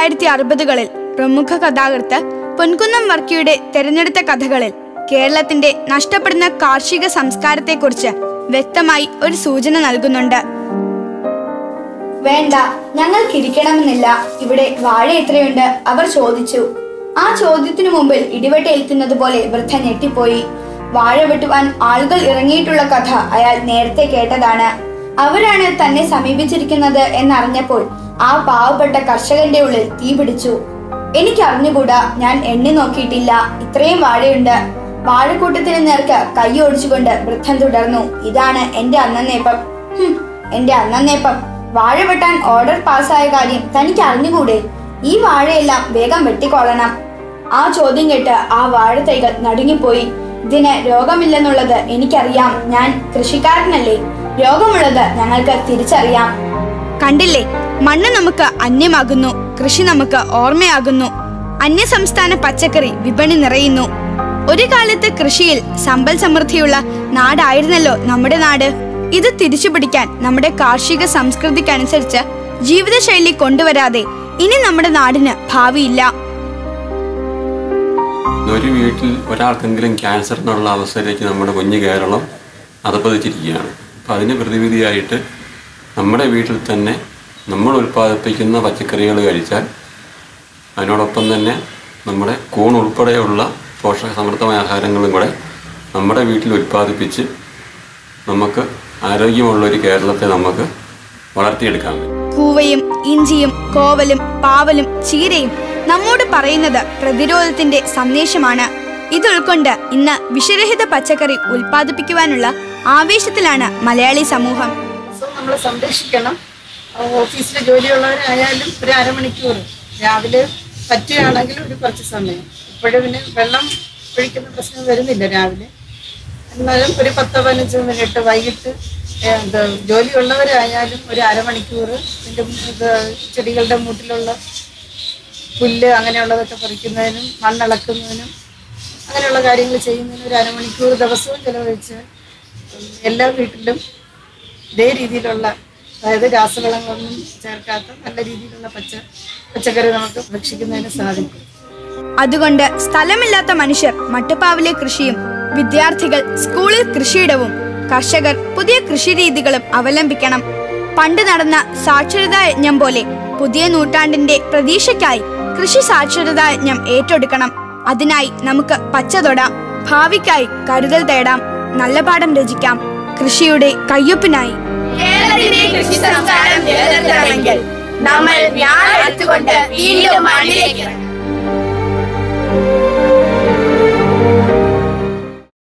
തൊള്ളായിരത്തി അറുപതുകളിൽ പ്രമുഖ കഥാകൃത്ത് പൊൻകുന്നം വർക്കിയുടെ തെരഞ്ഞെടുത്ത കഥകളിൽ കേരളത്തിന്റെ നഷ്ടപ്പെടുന്ന കാർഷിക സംസ്കാരത്തെക്കുറിച്ച് വ്യക്തമായി ഒരു സൂചന നൽകുന്നുണ്ട് വേണ്ട ഞങ്ങൾക്ക് ഇരിക്കണമെന്നില്ല ഇവിടെ വാഴ എത്രയുണ്ട് അവർ ചോദിച്ചു ആ ചോദ്യത്തിനു മുമ്പിൽ ഇടിവെട്ടേൽക്കുന്നത് പോലെ വൃദ്ധ ഞെട്ടിപ്പോയി വാഴ വെട്ടുവാൻ ആളുകൾ ഇറങ്ങിയിട്ടുള്ള കഥ അയാൾ നേരത്തെ കേട്ടതാണ് അവരാണ് തന്നെ സമീപിച്ചിരിക്കുന്നത് എന്നറിഞ്ഞപ്പോൾ ആ പാവപ്പെട്ട കർഷകന്റെ ഉള്ളിൽ തീ പിടിച്ചു എനിക്ക് അറിഞ്ഞുകൂടാ ഞാൻ എണ്ണി നോക്കിയിട്ടില്ല ഇത്രയും വാഴയുണ്ട് വാഴക്കൂട്ടത്തിന് നേർക്ക് കൈ ഓടിച്ചുകൊണ്ട് വൃദ്ധൻ തുടർന്നു ഇതാണ് എന്റെ അന്നേപ്പം ഹും, എന്റെ അന്നേപ്പം വാഴ വെട്ടാൻ ഓർഡർ പാസ്സായ കാര്യം തനിക്ക് അറിഞ്ഞുകൂടെ ഈ വാഴയെല്ലാം വേഗം വെട്ടിക്കൊള്ളണം ആ ചോദ്യം കേട്ട് ആ വാഴത്തൈകൾ നടുങ്ങിപ്പോയി ഇതിന് രോഗമില്ലെന്നുള്ളത് എനിക്കറിയാം ഞാൻ കൃഷിക്കാരനല്ലേ രോഗമുള്ളത് ഞങ്ങൾക്ക് തിരിച്ചറിയാം കണ്ടില്ലേ മണ്ണ് നമുക്ക് അന്യമാകുന്നു കൃഷി നമുക്ക് ഓർമ്മയാകുന്നു അന്യസംസ്ഥാന പച്ചക്കറി വിപണി നിറയുന്നു ഒരു കാലത്ത് കൃഷിയിൽ സമ്പൽ സമൃദ്ധിയുള്ള നാടായിരുന്നല്ലോ നമ്മുടെ നാട് ഇത് തിരിച്ചുപിടിക്കാൻ നമ്മുടെ കാർഷിക സംസ്കൃതിക്കനുസരിച്ച് ജീവിതശൈലി കൊണ്ടുവരാതെ ഇനി നമ്മുടെ നാടിന് ഭാവിയില്ല ഒരു വീട്ടിൽ ഒരാൾക്കെങ്കിലും ക്യാൻസർ എന്നുള്ള അവസ്ഥയിലേക്ക് നമ്മുടെ കുഞ്ഞു കേരളം അതപ്പതിച്ചിരിക്കുകയാണ് അപ്പം അതിന് പ്രതിവിധിയായിട്ട് നമ്മുടെ വീട്ടിൽ തന്നെ നമ്മൾ ഉൽപ്പാദിപ്പിക്കുന്ന പച്ചക്കറികൾ കഴിച്ചാൽ അതിനോടൊപ്പം തന്നെ നമ്മുടെ കൂൺ ഉൾപ്പെടെയുള്ള പോഷക സമൃദ്ധമായ ആഹാരങ്ങളും കൂടെ നമ്മുടെ വീട്ടിൽ ഉൽപ്പാദിപ്പിച്ച് നമുക്ക് ആരോഗ്യമുള്ള ഒരു കേരളത്തെ നമുക്ക് വളർത്തിയെടുക്കാൻ കഴിയും കൂവയും ഇഞ്ചിയും കോവലും പാവലും ചീരയും നമ്മോട് പറയുന്നത് പ്രതിരോധത്തിന്റെ സന്ദേശമാണ് ഇത് ഉൾക്കൊണ്ട് ഇന്ന് വിഷരഹിത പച്ചക്കറി ഉൽപ്പാദിപ്പിക്കുവാനുള്ള ആവേശത്തിലാണ് മലയാളി സമൂഹം സോ നമ്മൾ സംരക്ഷിക്കണം ഓഫീസിൽ ജോലിയുള്ളവരായാലും ഒരു അരമണിക്കൂർ രാവിലെ പറ്റുകയാണെങ്കിൽ ഒരു കുറച്ച് സമയം ഇപ്പോഴും പിന്നെ വെള്ളം ഒഴിക്കുന്ന പ്രശ്നം വരുന്നില്ല രാവിലെ എന്നാലും ഒരു പത്തോ പതിനഞ്ചോ മിനിറ്റ് വൈകിട്ട് എന്ത് ജോലിയുള്ളവരായാലും ഒരു അരമണിക്കൂർ ഇതിൻ്റെ ഇത് ചെടികളുടെ മൂട്ടിലുള്ള പുല്ല് അങ്ങനെയുള്ളതൊക്കെ പറിക്കുന്നതിനും മണ്ണിളക്കുന്നതിനും അങ്ങനെയുള്ള കാര്യങ്ങൾ ചെയ്യുന്നതിന് ഒരു അരമണിക്കൂർ ദിവസവും ചിലവഴിച്ച് എല്ലാ വീട്ടിലും ഇതേ രീതിയിലുള്ള അതായത് രാസവളങ്ങളൊന്നും ചേർക്കാത്ത നല്ല രീതിയിലുള്ള പച്ച പച്ചക്കറി നമുക്ക് ഭക്ഷിക്കുന്നതിന് സാധിക്കും അതുകൊണ്ട് സ്ഥലമില്ലാത്ത മനുഷ്യർ മട്ടുപ്പാവിലെ കൃഷിയും വിദ്യാർത്ഥികൾ സ്കൂളിൽ കൃഷിയിടവും കർഷകർ പുതിയ കൃഷിരീതികളും അവലംബിക്കണം പണ്ട് നടന്ന സാക്ഷരതാ യജ്ഞം പോലെ പുതിയ നൂറ്റാണ്ടിന്റെ പ്രതീക്ഷയ്ക്കായി കൃഷി സാക്ഷരതാ യജ്ഞം ഏറ്റെടുക്കണം അതിനായി നമുക്ക് പച്ച തൊടാം ഭാവിക്കായി കരുതൽ തേടാം നല്ല പാഠം രചിക്കാം കൃഷിയുടെ കയ്യൊപ്പിനായി കേരളത്തിന്റെ കൃഷി സംസ്കാരം നിലനിർത്തണമെങ്കിൽ നമ്മൾ ഞാനെടുത്തുകൊണ്ട് വീണ്ടും മണ്ണിലേക്ക് ഇറങ്ങണം